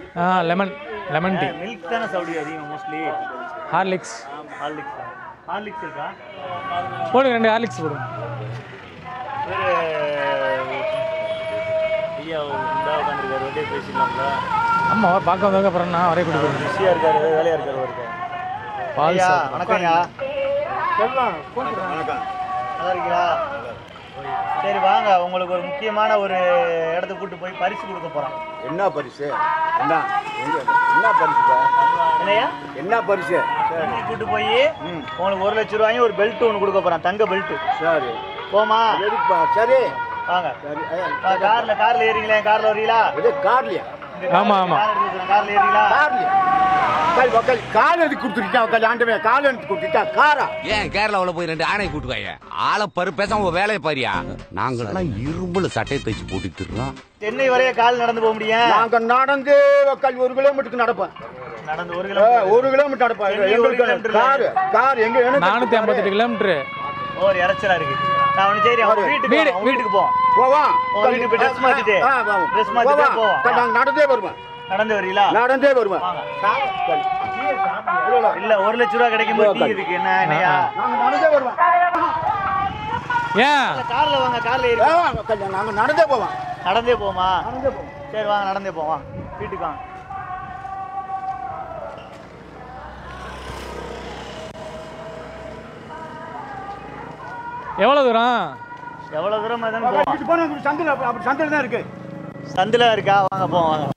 ஆ lemon lemon tea milk தானே சவுடி அதிகம் மோஸ்ட்லி ஹார்லிக்ஸ் ஹார்லிக்ஸ் ஹார்லிக்ஸ் இருக்கா போடுங்க ரெண்டு ஹார்லிக்ஸ் போடுங்க வேறு ஐயா இந்த உட்காந்துருக்காரு ஒரே பேசிடலாம்ல ஆமாம் பார்க்க வந்ததுக்கு அப்புறம் நான் ஒரே குடி போடுங்க பிஸியாக இருக்காரு ஏதோ வேலையாக இருக்காரு ஒருக்க பால் ஐயா சாப்பிடு. வணக்கம் ஐயா வணக்கம் நல்லா இருக்கீங்களா சரி வாங்க உங்களுக்கு ஒரு முக்கியமான ஒரு இடத்துக்கு கூட்டு போய் பரிசு கொடுக்க போறோம் என்ன பரிசு என்ன எங்க என்ன பரிசுப்பா என்னையா என்ன பரிசு இன்னைக்கு கூட்டு போய் உங்களுக்கு ஒரு லட்ச ரூபாயும் ஒரு பெல்ட் ஒன்று கொடுக்க போறேன் தங்க பெல்ட் சரி போமா எதுக்குப்பா சரி வாங்க சரி ஐயா, வா, கார்ல கார்ல ஏறீங்களா கார்ல வரீங்களா இது கார்லியா ஆமா, ஆமா. கார்ல ஏறீங்களா கார்லியா உக்கால் உக்கால் கால் எதுக்கு கொடுத்துருக்கா உக்கால் ஆண்டவே கால் எடுத்து கொடுத்துருக்கா காரா ஏன் கேரளாவுல போய் ரெண்டு ஆணை கூட்டுவாங்க ஆளை பரு பேசாம உன் வேலையை பாரியா நாங்களெல்லாம் இரும்புல சட்டையை தைச்சு போட்டுக்கிறோம் சென்னை வரைய கால் நடந்து போக முடியும் நாங்க நடந்து உக்கால் ஒரு கிலோமீட்டருக்கு நடப்போம் நடந்து ஒரு ஆ, கிலோமீட்டர் ஒரு கிலோமீட்டர் நடப்போம் சென்னை ஒரு எங்களுக்கு கிலோமீட்டர் கார் கார் எங்க எனக்கு நானூற்றி ஐம்பத்தெட்டு கிலோமீட்ரு ஒரு இறைச்சலா இருக்கு நான் ஒண்ணு சரி அவங்க பாரு. வீட்டுக்கு வீடு, போவோம், வீட்டுக்கு போவோம் போவா உங்க வீட்டுக்கு போய் dress மாத்திட்டு. dress மாத்திட்டு போவோம். நாங்க நடந்தே வருவேன் நடந்து வரீங்களா நடந்தே வருவேன் வாங்க. இல்ல, இல்ல ஒரு லட்ச ரூபா கிடைக்கும் போது டீ இதுக்கு என்ன என்னையா நாங்க நடந்தே வருவேன் ஏன் இல்ல, கார்ல வாங்க கார்ல ஏறி ஆ, உக்கால், நாங்க நடந்தே போவோம் நடந்தே போமா நடந்தே போவோம் சரி வாங்க நடந்தே போவோம் வீட்டுக்கு வாங்க எவ்வளோ தூரம் எவ்வளவு தூரம் தான் போவோம் இது போனா அப்படி சந்தில அப்படி சந்தில தான் இருக்கு சந்தில இருக்கா வாங்க போவோம் வாங்க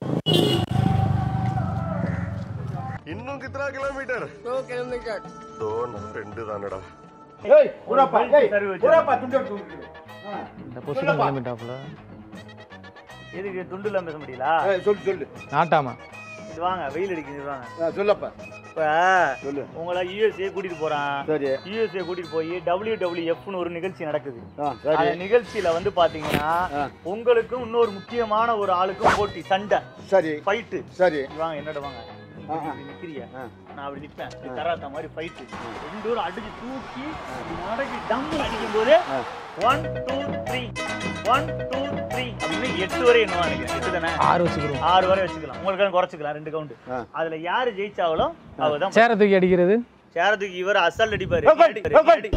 இன்னும் கித்தனா கிலோமீட்டர் தோ நான் ரெண்டு தானடா ஏய் புறாப்பா ஏய் சரி, வச்சு. புறாப்பா துண்டு எடுத்து கொடுக்குது. ஆ. இந்த பொசுக்கு கிளம்பிட்டாப்புல எதுக்கு துண்டுல பேச முடியல ஏய், சொல்லு சொல்லு நாட்டாமா இது வாங்க வெயில் அடிக்குது இது வாங்க ஆ, சொல்லப்பா இப்ப சொல்லு உங்களை யூஎஸ்ஏ கூட்டிட்டு போறான் சரி யூஎஸ்ஏ கூட்டிட்டு போய் டபிள்யூ டபிள்யூ ஒரு நிகழ்ச்சி நடக்குது ஆ அந்த சரி நிகழ்ச்சியில வந்து பாத்தீங்கன்னா ஆ. உங்களுக்கும் இன்னொரு முக்கியமான ஒரு ஆளுக்கும் போட்டி சண்டை சரி ஃபைட்டு சரி வாங்க என்னோட வாங்க ஆ, ஆ. இப்படி நிக்கிறியா ஆ. நான் அப்படி நிப்பேன் இப்படி தராத்த மாதிரி ஃபைட்டு ரெண்டு பேரும் அடிச்சு தூக்கி இப்படி மடக்கி டம்மு அடிக்கும் போது ஆ. One two three one two three அப்படின்னு எட்டு வரை என்னவா நினைக்கிறேன் எட்டு தானே ஆறு வச்சுக்கிறோம் ஆறு வரை வச்சுக்கலாம் உங்களுக்கு குறைச்சிக்கலாம் ரெண்டு கவுண்ட் ஆ. அதுல யாரு ஜெயிச்சாங்களோ அவங்க தான் சேர தூக்கி அடிக்கிறது சேரத்துக்கு இவர் அசால்ட் அடிப்பாரு ஓகே, அடிப்பாரு, ஓகே. அடி.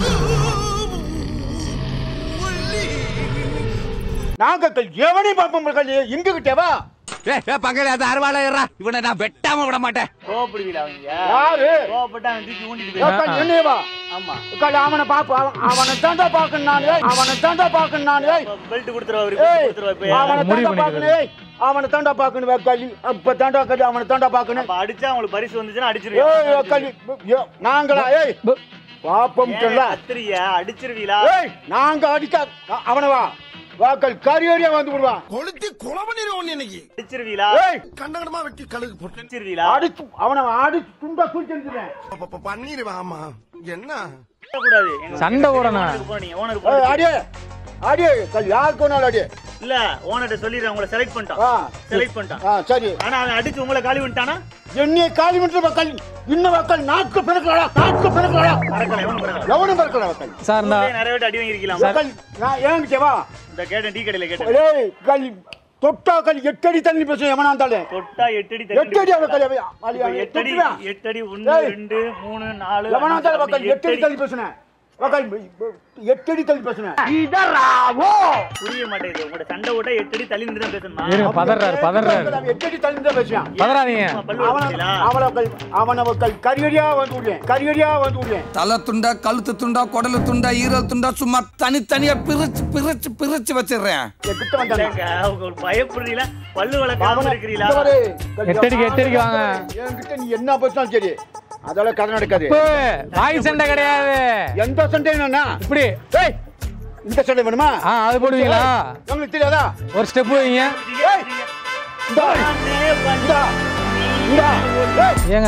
நாங்க எவனையும் பார்ப்போம் கல்வி இங்க கிட்டவா ஏ பக்கத்துல அந்த அறுவாளை ஏறா இவனை நான் வெட்டாம விட மாட்டேன் கோவப்படுவீங்களா அவங்க யாரு கோவப்பட்டு அவன் தூக்கி ஊண்டிட்டு ஆ, போய் ஆ. என்னவா ஆமா அவனை பாப்பா அவனை தாண்டா பாக்கணும் நானு அவனை தாண்டா பாக்கணும் நானு பெல்ட் கொடுத்துருவா அவருக்கு ஏய், கொடுத்துருவா இப்ப அவனை முடிவு தாண்டா பண்ணிக்கிறது. பாக்கணும் ஏய், அவனை தாண்டா பாக்கணும் கல்வி அப்ப தாண்டா கல்வி அவனை தாண்டா பாக்கணும் அப்ப அடிச்சா அவங்களுக்கு பரிசு வந்துச்சுன்னா ஏய் அடிச்சிருவீங்க கல்வி ஏ, நாங்களா ஏய் பாப்பம் சொல்ல கத்திரியா அடிச்சிருவீங்களா ஏய் நாங்க அடிக்க அ- அவனவா வாக்கள் கரியறியா வந்து விடுவான் கொளுத்தி கொலை பண்ணிடுவோம் இன்னைக்கு அடிச்சிருவீங்களா ஏய் கண்டகடமா வெட்டி கழுகு போட்டு அடிச்சிருவீங்களா அடிச்சு அவனை அடிச்சு துண்டா தூக்கிடுறேன் ப- ப- பண்ணிடுவேன் ஆமா என்ன கூடாது எங்க சண்டை போடணும். ஓனருக்கு போனீங்க ஓனர் ஏய் அடியே அடியே கல் யாருக்கு வேணாலும் அடியே இல்ல ஓனர்ட்ட சொல்லிடுறேன் உங்களை செலக்ட் ஆ பண்ணிட்டான் செலக்ட் பண்ணிட்டான் ஆ சரி ஆனா அவன் அடிச்சு உங்களை காலி பண்ணிட்டானா என்னைய காலி மின்ற மக்கள் இன்னும் மக்கள் நாக்கு பிறக்கலடா நாக்கு பிறக்கலடா பறக்கல எவனும் பறக்கல எவனும் பிறக்கல மக்கள் சார் இந்த நிறைய வாட்டி அடி வாங்கிருக்கலாம் மக்கள் நான் ஏங்கிட்டே வா இந்த கேட்டேன் டீ கடையில கேட்டேன் ஏய் கல் தொட்டா கல் எட்டடி தண்ணி பேசும் எவனா இருந்தாலும் தொட்டா எட்டு அடி எட்டடி அவன் கல் இப்ப எட்டு அடி எட்டு அடி ஒண்ணு ஏய். ரெண்டு மூணு நாலு எவனா அஞ்சு, இருந்தாலும் அப்படி மக்கள் எட்டு எட்டடி அடி தள்ளி பேசுனேன் மக்கள் எட்டடி தள்ளி பேசுனேன் புரிய மாட்டேங்குது உங்களோட சண்டை ஓட்ட எட்டு அடி தள்ளி நின்று தான் பேசணுமா இருங்க பதறாரு பதறாரு எட்டடி தள்ளி தான் பேசுவேன் பதறாதீங்க சும்மா பல்லு அவன வச்சுங்களா அவனை அவனை மக்கள் கரியடியா வந்து விடுவேன் கரியடியா வந்து விடுவேன் தலை துண்டா கழுத்து துண்டா குடலு துண்டா ஈரல் துண்டா சும்மா தனித்தனியா பிரிச்சு பிரிச்சு பிரிச்சு வச்சிடுறேன் என் கிட்ட வந்தாங்க இல்லைங்க, அவங்க ஒரு பயப்படுறீங்களா பல்லு வளர்க்காம இருக்கிறீங்களா எட்டடிக்கு எட்டடிக்கு வாங்க என்கிட்ட நீ என்ன பேசினாலும் சரி அதெல்லாம் கதை நடக்காது இப்போ வாய் சண்டை கிடையாது எந்த சண்டையும் என்னன்னா இப்படி ஏய் இந்த சண்டை வேணுமா ஆ அது போடுவீங்களா உங்களுக்கு தெரியாதா ஒரு ஸ்டெப் வைங்க ஏய் இந்தா, இந்தா, இந்தா, ஏய், ஏங்க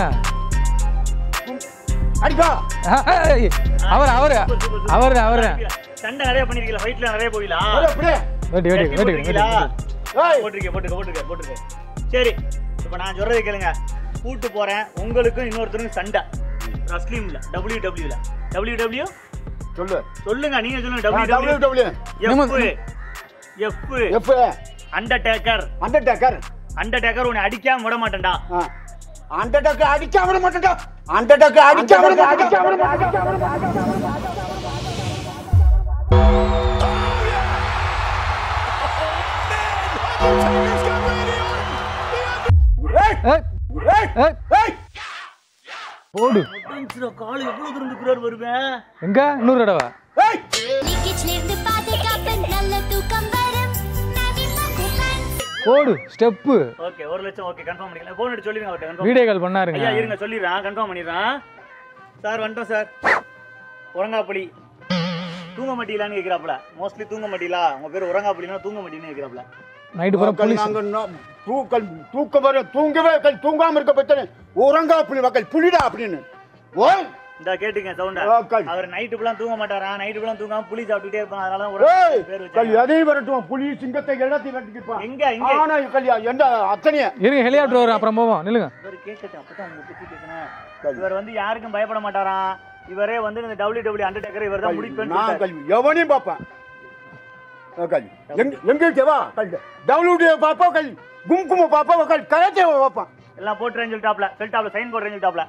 அடிப்பா ஏய், அவர் அவர் அவர் அவர் சண்டை நிறைய பண்ணிருக்கீங்களா ஃபைட்ல நிறைய போவீங்களா ஏய், அப்படியே வெட்டி வெட்டி வெட்டி வெட்டி போட்டிருக்கீங்களா? ஏய் போட்டிருக்கேன் போட்டுருக்க போட்டுருக்க போட்டுருக்க சரி இப்போ நான் சொல்றதை கேளுங்க கூட்டு போறேன் உங்களுக்கும் இன்னொருத்தருக்கும் சண்டை ரஸ்லிம்ல டபிள்யூ டபிள்யூல டபிள்யூ டபிள்யூ சொல்லு சொல்லுங்க நீங்க சொல்லுங்க W W W W F F F undertaker undertaker undertaker உன்னை அடிக்காம விட மாட்டேன்டா அந்த டக்கு அடிச்சா விட மாட்டேன்டா அந்த டக்கு அடிச்சா விட மாட்டேன்டா ஏய், ஏய், ஏய், ஏய், ஏய். ஓடு காலு எவ்வளவு தூரம் இருக்கிறார் வருவேன் எங்க இன்னொரு தடவை ஏய். லீக்கேஜ்ல இருந்து பாதுகாப்பு நல்ல தூக்கம் வரும் நவிமகு pants. ஓடு ஸ்டெப்பு ஓகே ஒரு லட்சம் ஓகே கன்ஃபார்ம் பண்ணிக்கலாம் ஃபோன் எடுத்து சொல்லிருங்க அவர்கிட்ட கன்ஃபார்ம் வீடியோ கால் பண்ணாருங்க ஐயா இருங்க சொல்லிடுறேன் கன்ஃபார்ம் பண்ணிடுறேன் சார் வந்துட்டோம் சார் உறங்காப்புலி தூங்க மாட்டீங்களான்னு கேட்குறாப்புல மோஸ்ட்லி தூங்க மாட்டீங்களா உங்க பேர் உறங்காப்புலினா தூங்க மாட்டீங்கன்னு கேட்குறாப்புல நைட்டு பூரா மக்கள் போலீஸ் நாங்க நோ- தூக்கல் தூக்கம் வர தூங்கவே மக்கள் தூங்காம இருக்க பத்தனே உறங்கா புலி மக்கள் புலிடா அப்படின்னு ஓய் இந்த கேட்டுங்க சவுண்டா ஓகே. அவர் நைட்டு ஃபுல்லாக தூங்க மாட்டாரா நைட்டு ஃபுல்லாக தூங்காம புளி சாப்பிட்டுட்டே இருப்பான் அதனால தான் ஏய் உறங்க பேர் கல் வச்சாங்க எதையும் வரட்டும் புலி சிங்கத்தை எல்லாத்தையும் கட்டிக்கிப்பான் எங்க எங்க ஆனா கல்யா எந்த அத்தனைய இருங்க ஹெலிகாப்டர் வரும் அப்புறம் போவோம் நில்லுங்க இவர் கேட்கட்டும் அப்பதான் உங்க பத்தி கேட்கணும் இவர் வந்து யாருக்கும் பயப்பட மாட்டாராம் இவரே வந்து இந்த டபிள்யூ டபிள்யூ அண்டர்டேக்கர் இவர் தான் முடிப்பேன்னு நான் சொல்லிட்டாரு. கல்வி எவனையும் பார்ப்பேன் ஆ, கல்வி எங்க எங்க இருக்கவா கல்வி டபிள்யூ பாப்பா கல்வி கும்கும பாப்பா கல் கராத்தே பார்ப்பான் எல்லாம் போட்டுறேன்னு சொல்லிட்டாப்ல சொல்லிட்டாப்ல சைன் போடுறேன்னு சொல்லிட்டாப்ல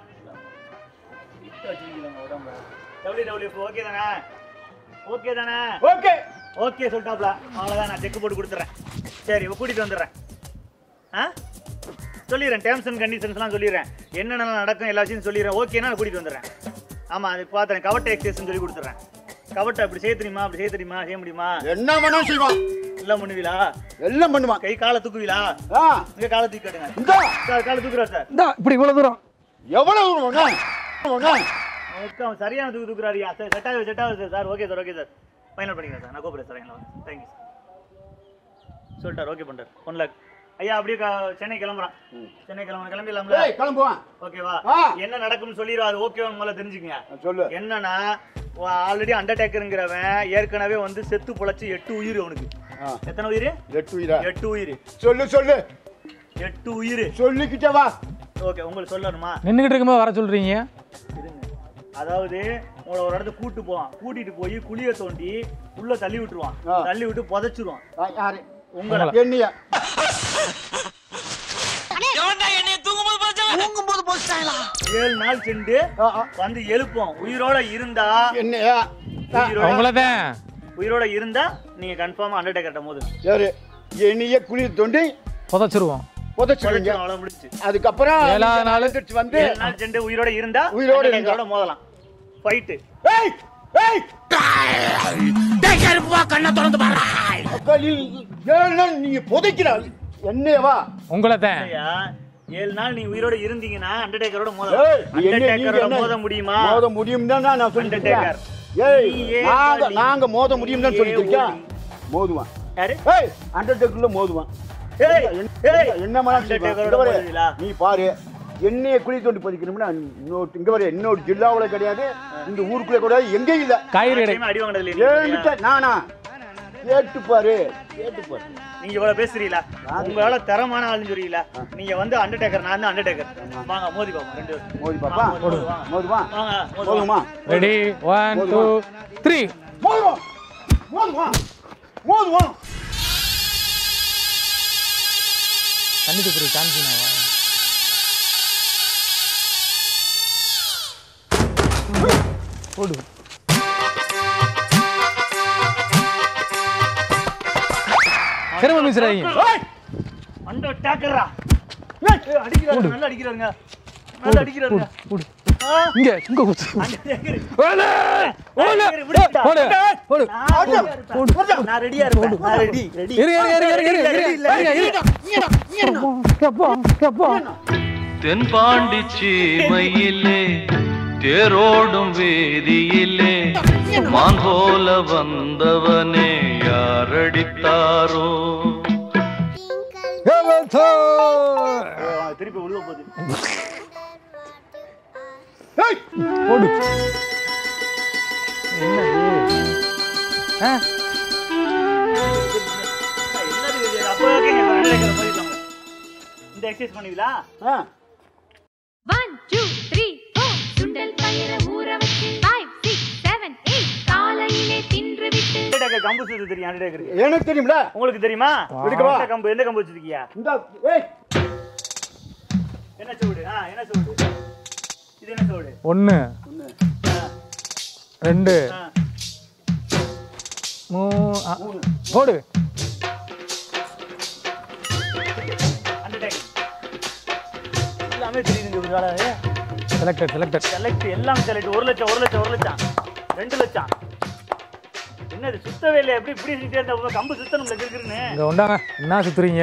டபிள்யூ டபிள்யூ ஓகே தானே ஓகே தானே ஓகே ஓகே சொல்லிட்டாப்ல அவ்வளோதான் நான் செக் போட்டு கொடுத்துட்றேன் சரி இப்போ கூட்டிகிட்டு வந்துடுறேன் ஆ சொல்லிடுறேன் டேர்ம்ஸ் அண்ட் கண்டிஷன்ஸ்லாம் சொல்லிடுறேன் என்னென்ன நடக்கும் எல்லா விஷயம் சொல்லிடுறேன் ஓகேனா நான் கூட்டிகிட்டு வந்துடுறேன் ஆமாம் அது பார்த்துறேன் கவட்டை எக்ஸசைஸ்னு சொல்லி கொடுத்துட்றேன் கவட்டை அப்படி செய்ய தெரியுமா அப்படி செய்ய தெரியுமா செய்ய முடியுமா என்ன வேணாலும் செய்வான் எல்லாம் பண்ணுவீங்களா எல்லாம் பண்ணுவான் கை காலை தூக்குவீங்களா ஆ இங்கே காலை தூக்கி காட்டுங்க இந்த சார் காலை தூக்குறாரு சார் இந்தா இப்படி இவ்வளவு தூரம் எவ்வளவு தூரம் அண்ணா? அண்ணா? ஓகே அவன் சரியான தூக்கு தூக்குறாரியா சார் செட் ஆகுது செட் ஆகுது sir okay sir okay sir final பண்ணிக்கிறேன் சார் நான் கூப்பிடுறேன் சார் எங்களை தேங்க்யூ சார் சொல்லிட்டார் ஓகே பண்ணிட்டார் ஒன் லேக் ஐயா அப்படியே க- சென்னை கிளம்புறான் சென்னை கிளம்புறான் கிளம்பிடலாம்ல ஏய் கிளம்புவான் ஓகேவா ஆ. என்ன நடக்கும்னு சொல்லிடுவா அது ஓகேவா முதல்ல தெரிஞ்சுக்கங்க சொல்லு என்னன்னா ஆல்ரெடி அண்டர்டேக்கருங்கிறவன் ஏற்கனவே வந்து செத்து பொழைச்சு எட்டு உயிர் அவனுக்கு ஆ. எத்தனை உயிர் எட்டு உயிரா எட்டு உயிர் சொல்லு சொல்லு எட்டு உயிர் சொல்லிக்கிட்டே வா ஓகே உங்களுக்கு சொல்லணுமா நின்றுகிட்டு இருக்கும்போது வர சொல்றீங்க இருங்க. அதாவது உங்களை ஒரு இடத்துக்கு கூட்டு போவான் கூட்டிட்டு போய் குழிய தோண்டி உள்ள தள்ளி விட்டுருவான் ஆ. தள்ளி விட்டு புதைச்சிருவான் ஆ, யாரு உங்களை என்னையா ஏழு நாள் சென்று ஆ, ஆ. வந்து எழுப்போம் உயிரோட இருந்தா என்னையா ஆ, உயிரோட அவங்களதான் உயிரோட இருந்தா நீங்க கன்ஃபார்மா அண்டர்டேக்கர்ட்ட போது சரி என்னைய குழி தோண்டி புதைச்சிருவோம் புதைச்சிருங்க அவ்வளவு முடிச்சு அதுக்கப்புறம் ஏழாவது நாள் எழுந்திருச்சு வந்து ஏழு நாள் சென்று உயிரோட இருந்தா உயிரோட அண்டர்டேக்கரோட மோதலாம் ஃபைட்டு ஏய் ஏய் அக்காளி, ஏழு நாள் நீங்க புதைக்கிறா என்னையவா உங்களை தான் ஏழு நாள் நீ உயிரோட இருந்தீங்கன்னா அண்டர்டேக்கரோட ஏய், மோதலாம் நீ என்ன- நீங்க அண்டர்டேக்கரோட என்ன- மோத முடியுமா மோத முடியும் தான் நான் சொல்லிட்டு Undertaker. இருக்கேன். ஏய் நீ ஏன் நாங்க வலி? நாங்க மோத முடியும் தான் நீ சொல்லிட்டு ஏன் இருக்கேன் வலி? மோதுவான் யாரு ஏய் அண்டர்டேக்கர்ல மோதுவான் ஏய், ஏய், என்ன மனம் Undertaker-ஓட மோதுவீங்களா? நீ பாரு என்னைய குழி தோண்டி பதிக்கணும்னா இன்னொரு இங்க வர இன்னொரு ஜில்லாவுல கிடையாது இந்த ஊருக்குள்ள கிடையாது எங்கேயும் இல்ல காய்கறி கடை யார்கிட்டயுமே அடி வாங்கினது இல்லையா நீங்க? ஏன்கிட்ட நானா கேட்டு பாரு கேட்டு பாரு நீங்க இவ்வளவு பேசுறீங்களா உங்களால தரமான ஆளுன்னு சொல்றீங்களா நீங்க வந்து அண்டர்டேக்கர் நான் வந்து அண்டர்டேக்கர் வாங்க மோதி பாப்போம் ரெண்டு பேரும் மோதி பாப்பா வாங்க, மோதி, வாங்க. மோதுவா வாங்க மோதி மோதுமா ரெடி ஒன் டூ த்ரீ மோதுவா மோதுவா மோதுவா தண்ணி துப்புரு காமிச்சினாவா போடு திரும்ப மிஸ்ராங்க ஏய் அண்டர்டேக்கரா ஏய் அடிக்கிறாரு நல்லா அடிக்கிறாருங்க நல்லா அடிக்கிறாருங்க போடு ஆ, இங்க இங்க குத்து Undertaker. ஓடு ஓடு Undertaker, விடுடா. போடு போடு நான் ready-ஆ இருப்பேன். நான் ரெடியா இருப்பேன் நான் ரெடி ரெடி இரு இரு இரு இரு இரு இரு இரு இரு கேப்பா கேப்பா தென்பாண்டி சீமையிலே தேரோடும் வேதியிலே மான் போல வந்தவனே யாரடித்தாரோ திருப்பி உள்ள போகுது ஏய் போடு என்னது ஆ என்னது இது? அப்போ okay, நீங்க Undertaker போயிடலாம். இந்த எக்ஸசைஸ் பண்ணுவீங்களா ஆ One, two, three, four. சுண்டல் பயிர ஊற வச்சு five, six, seven, eight. காலையிலே தின்று விட்டு அண்டர்டேக்கர் கம்பு சுத்து தெரியும் அண்டர்டேக்கருக்கு எனக்கு தெரியும்ல உங்களுக்கு தெரியுமா எடுக்கவா? எந்த கம்பு எந்த கம்பு வச்சிருக்கியா இந்த ஏய் என்ன சூடு ஆ என்ன சூடு இது என்ன சூடு ஒன்று ரெண்டு ஆ. மூ ஆ, போடு அண்டர்டேக்கர் எல்லாமே தெரியுதுங்க ஒரு வேலை செலக்டட் செலக்டட் செலக்ட் எல்லாம் செலக்ட் ஒரு லட்சம் ஒரு லட்சம் ஒரு லட்சம் ரெண்டு லட்சம் என்னது சுத்தவே இல்லை எப்படி இப்படி சுத்திட்டே இருந்த கம்பு சுத்தணும்ல இருக்குன்னு இங்கே உண்டாங்க என்ன சுத்துறீங்க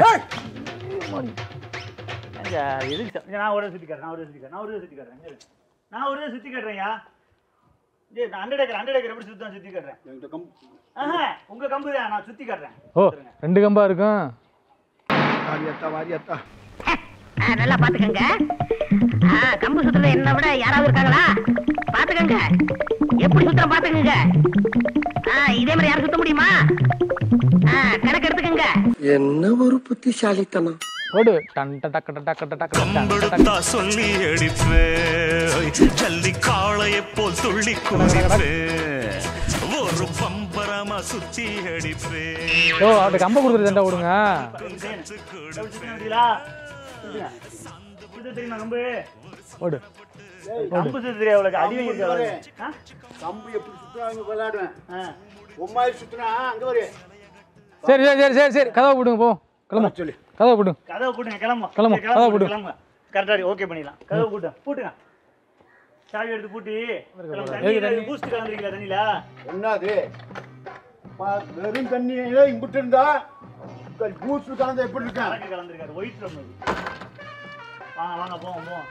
இங்க எதுக்கு ச- இங்க நான் ஒரு சுத்தி காட்டுறேன் நான் ஒரு சுத்தி காட்டுறேன் நான் ஒரு சுத்தி காட்டுறேன் இங்க இரு. நான் ஒரு சுத்தி காட்டுறேன்யா ஏய் நான் ஹண்ட்ரட் ஏக்கர் ஹண்ட்ரட் ஏக்கர் எப்படி சுத்தம் சுத்தி காட்டுறேன் என்கிட்ட கம் ஆஹா உங்க கம்பு தான் நான் சுத்தி காட்டுறேன் ஓ ரெண்டு கம்பா இருக்கும் வாரியத்தா வாரியத்தா ஆ, நல்லா பாத்துக்கங்க ஆ, கம்பு சுத்துறது என்ன விட யாராவது இருக்காங்களா பாத்துக்கங்க எப்படி சுத்துறோம் பாத்துக்கங்க ஆ, இதே மாதிரி யாரும் சுத்த முடியுமா ஆ, கணக்கு எடுத்துக்கங்க என்ன ஒரு புத்திசாலித்தனம் போடு டன் ட டக்கு ட டக்கு ட டக்கு ட டன் ட டக்கு. கம்பெடுத்தா சொல்லி அடிப்பேன் ஜல்லி காளையை போல் துள்ளி குதிப்பேன் ஒரு பம்பரமா சுத்தி அடிப்பேன் ஓ அவட்ட கம்ப கொடுத்துட்டு தண்டா விடுங்க சுத்தினா சுத்த தெரியுமா கம்பு போடு கம்பு சுத்த தெரியும் அவளுக்கு அடி வாங்கியிருக்க ஆ கம்பு எப்படி சுத்துறாங்க விளையாடுவேன் ஆ உம்மாயி சுத்துனா அங்க வரு சரி சரி சரி சரி சரி கதவை போடுங்க போ கிளம்பு சொல்லு கதவை போடுங்க கதவை போட்டுங்க கிளம்பு கிளம்பு, சரி, கதவை போடு. கிளம்புங்க கரெக்டாக ஓகே பண்ணிடலாம் கதவை போட்டு பூட்டுங்க சாவி எடுத்து பூட்டி தண்ணி பூஸ்ட் கலந்துருக்கீங்களா தண்ணியில என்னது பா- வெறும் தண்ணியில இங்கிட்டு இருந்தா பூஸ்ட் கலந்து எப்படி இருக்கேன் கலக்கு கலந்துருக்காரு ஒயிட் ரம் இது வாங்க வாங்க போவோம் போவோம்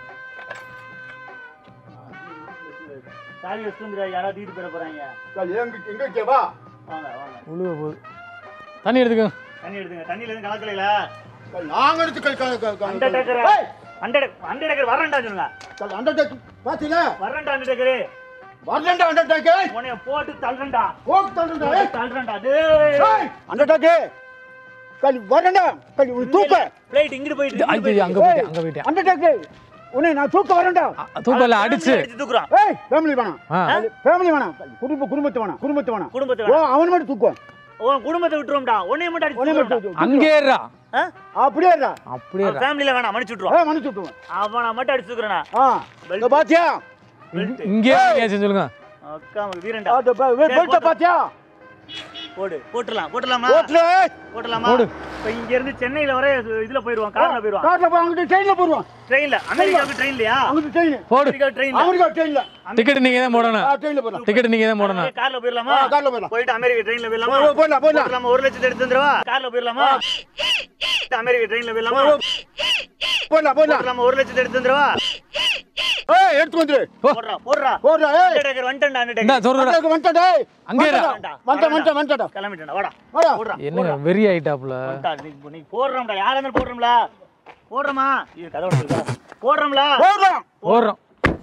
சாவி வச்சுட்டு வந்துடா யாராவது தூக்கிட்டு போயிட போறாங்க எங்க எங்க கேவா வாங்க வாங்க உழுவ போகுது தண்ணி எடுத்துக்கோங்க தண்ணி எடுத்துங்க தண்ணியில இருந்து கலக்கலையில நாங்க எடுத்து கல் கல் கல் கல் undertaker under undertaker வரேன்டா சொல்லுங்க கல் அண்டர் டேக் பாத்தீங்களா வரேன்டா அண்டர் டேக்கர் வரலண்டா அண்டர் டேக் உன்னைய போட்டு தள்ளுறேன்டா போக் தள்ளுடா போட்டு தள்ளுறேன்டா டேய் அண்டர் டேக் கல் வரலண்டா கல் தூக்க பிளேட் இங்கிட்டு போயிட்டு ஐயோ, ஐயோ, அங்க போயிட்டேன் அங்க போயிட்டேன் அண்டர் டேக் உன்னை நான் தூக்க வரேன்டா தூக்கல அடிச்சு அடிச்சு தூக்குறான் ஏய் ஃபேமிலி வேணாம் ஆ. ஃபேமிலி வேணாம் குடும்ப குடும்பத்தை வேணாம் குடும்பத்தை வேணாம் குடும்பத்தை ஓ வேணாம். அவன் மட்டும் தூக்குவான் உன் குடும்பத்தை விட்டுருவோம்டா உன்னைய மட்டும் அடிச்சு உன்னை மட்டும் தூக்குறோம்டா. தூக்கு. அங்கே ஏறா அப்படியே இருடா அப்படியே அவன் ஏறா. ஃபேமிலில வேணாம் மன்னிச்சு விட்டுருவான் ஏய் மனுச்சு விட்டுருவான் அவனை மட்டும் அடிச்சு தூக்குறேனா ஆ இதோ பாத்தியா இங்க- இங்கே ஏன் சொல்லுங்க அக்கா வீரன்டா அந்த பெல்ட்ட பாத்தியா போடு போட்டுலாம் போட்டுலாமா ஓட்டுல போட்டுலாமா போடு. இப்ப இங்க இருந்து சென்னையில வர இதுல போயிருவான் கார்ல போயிருவான் கார்ல போய் அங்கிட்டு ட்ரெயின்ல போடுவான் ட்ரெயின்ல அமெரிக்காவுக்கு ட்ரெயின்லயா அங்கிட்டு ட்ரெயின் போடு அமெரிக்கா ட்ரெயின்ல அமெரிக்கா ட்ரெயின்ல டிக்கெட் நீங்க தான் போடணும் ட்ரெயின்ல போடலாம் டிக்கெட் நீங்க தான் போடணும் கார்ல போயிடலாமா ஆ, கார்ல போயிடலாம். போயிட்டு அமெரிக்கா ட்ரெயின்ல போயிடலாமா போ- போயிடலாம், போயிடலாம். போயிடலாமா ஒரு லட்சத்தை எடுத்து வந்துருவா கார்ல போயிடலாமா அமெரிக்கா ட்ரெயின்ல போயிடலாமா போடலாம் போடலாம் போயிடலாமா ஒரு லட்சத்தை எடுத்து வந்துருவா ஏய் எடுத்து வந்துரு போடுறா போடுறா போடுறா ஏய் அண்டர்டேக்கர் வந்துட்டேன்டா இந்தா அண்டர்டேக்கர் சொல்றா அண்டர்டேக் வந்துட்டா டேய் அங்கே இரு. வந்துட்டா வந்துட்டா வந்துட்டா கிளம்பிட்டேன்டா வாடா வாடா. போடுறா என்னங்க வெறி ஆயிட்டாப்ல வந்துட்டா. நீ- நீ போடுறோம்டா யாரா இருந்தாலும் போடுறோம்ல போடுறோமா இது கதை விட்டுருக்கா போடுறோம்ல போடுறான் ஓடுறோம்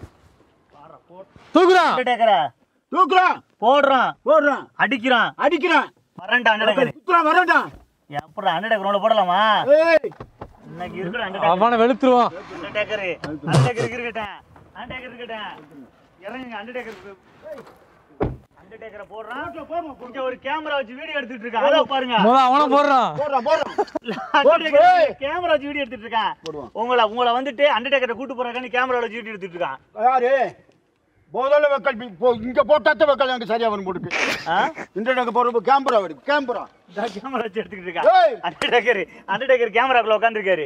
தூக்குறான் அண்டர்டேக்கரா தூக்குறான் போடுறான் போடுறான் அடிக்கிறான் அடிக்கிறான் வரேன்டா அண்டர்டேக்கர் குத்துறான் வரடா எப்படா அண்டர்டேக்கர் உள்ள போடலாமா ஏய் இன்னைக்கு இருக்கிற அண்டர்டேக்கர் அவனை வெளுத்துருவான் அண்டர்டேக்கர் அண்டர்டேக்கர் இருக்கட்டும் அண்டர்டேக்கர் இருக்கட்டும் இறங்குங்க அண்டர்டேக்கர் அண்டர்டேக்கரை போடுறான் இங்க ஒரு கேமரா வச்சு வீடியோ எடுத்துட்டு இருக்கான் அத பாருங்க முத அவனை போடுறான் போடுறான் போடுறான் அண்டர்டேக்கர் கேமரா வச்சு வீடியோ எடுத்துட்டு இருக்கான் உங்களை உங்களை வந்துட்டு அண்டர்டேக்கரை கூட்டு போறாங்கன்னு கேமரா வச்சு வீடியோ எடுத்துட்டு இருக்கான் யாரு போதல வெக்கல் போ இங்க போட்டாத்த வெக்கல் எனக்கு சரியா வரும் போட்டுக்கு ஆ? இன்டர்நெட் போறப்ப கேமரா வருது கேமரா இந்த கேமரா வச்சு எடுத்துக்கிட்டு ஏய். இருக்கான் அண்டர்டேக்கர் அண்டர்டேக்கர் கேமராக்குள்ள உட்காந்துருக்காரு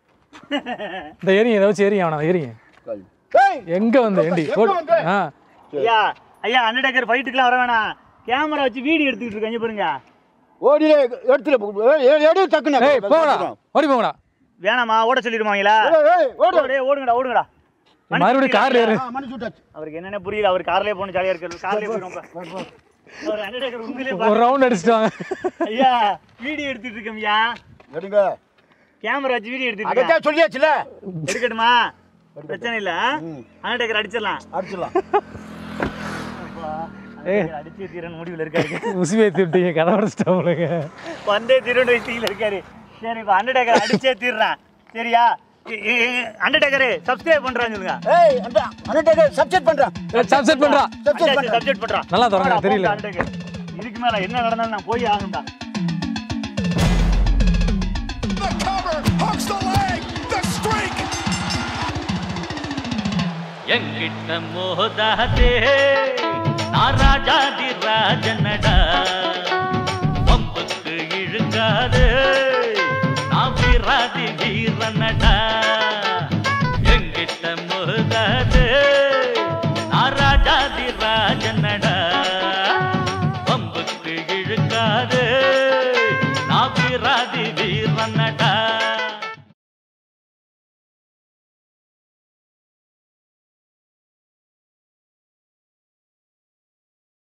இந்த ஏரியும் ஏதோ வச்சு ஏரியும் அவனை ஏரியும் ஏய் எங்க வந்து ஏண்டி எங்க போடு வந்து? ஆ ஐயா ஐயா அண்டர்டேக்கர் ஃபைட்டுக்குலாம் வர வேணாம் கேமரா வச்சு வீடியோ எடுத்துக்கிட்டு இருக்காங்க பாருங்க ஓடிலே எடுத்துல போ- ஏய், ஏய், எடு டக்குன்னு ஏய் போங்கடா ஓடி போங்கடா வேணாமா ஓட சொல்லிடுவாங்களா ஏய், ஏய், ஓடு ஓடு ஓடுங்கடா ஓடுங்கடா மறுபடியும் கார்ல ஏறு ஆ, மனுச்சு விட்டாச்சு அவருக்கு என்னென்ன புரியல அவர் கார்லயே போன ஜாலியா இருக்கு கார்லயே போயிடும் அவர் அண்டர்டேக்கர் உண்மையிலே ஒரு பாரு. ரவுண்ட் அடிச்சிட்டாங்க ஐயா வீடியோ எடுத்துட்டு இருக்கோம் ஐயா எடுங்க கேமரா வச்சு வீடியோ எடுத்துட்டு இருக்கேன். அதான் சொல்லியாச்சுல எடுக்கட்டுமா பிரச்சனை இல்ல அண்டர்டேக்கர் அடிச்சிடலாம் அடிச்சிடலாம் Undertaker அடிச்சே தீரன் முடிவுல இருக்காரு உசி வைத்து விட்டீங்க கதை உடச்சிட்டாங்க வந்தே தீரன் வைத்தீங்கல இருக்காரு சரி இப்ப அண்டர்டேக்கர் அடிச்சே தீர்றான் சரியா அண்டர்டேக்கர் சப்ஸ்கிரைப் பண்றான்னு சொல்லுங்க ஏய் அந்த அண்டர்டேக்கர் சப்ஜெக்ட் பண்றான் சப்செட் பண்றா சப்ஜெக்ட் பண்றான் சப்ஜெக்ட் பண்றான் நல்லா தொடங்க, போடா, தெரியல. போடா, Undertaker. இதுக்கு இதுக்கு மேல என்ன நடந்தாலும் நான் போய் ஆகணும்டா எங்கிட்ட மோதாதே நான் ராஜாதி ராஜனடா பம்புக்கு இழுக்காதே நான் வீராதி வீரனடா எங்கிட்ட மோதாதே நான் ராஜாதி ராஜனடா பம்புக்கு இழுக்காதே நான் வீராதி வீரனடா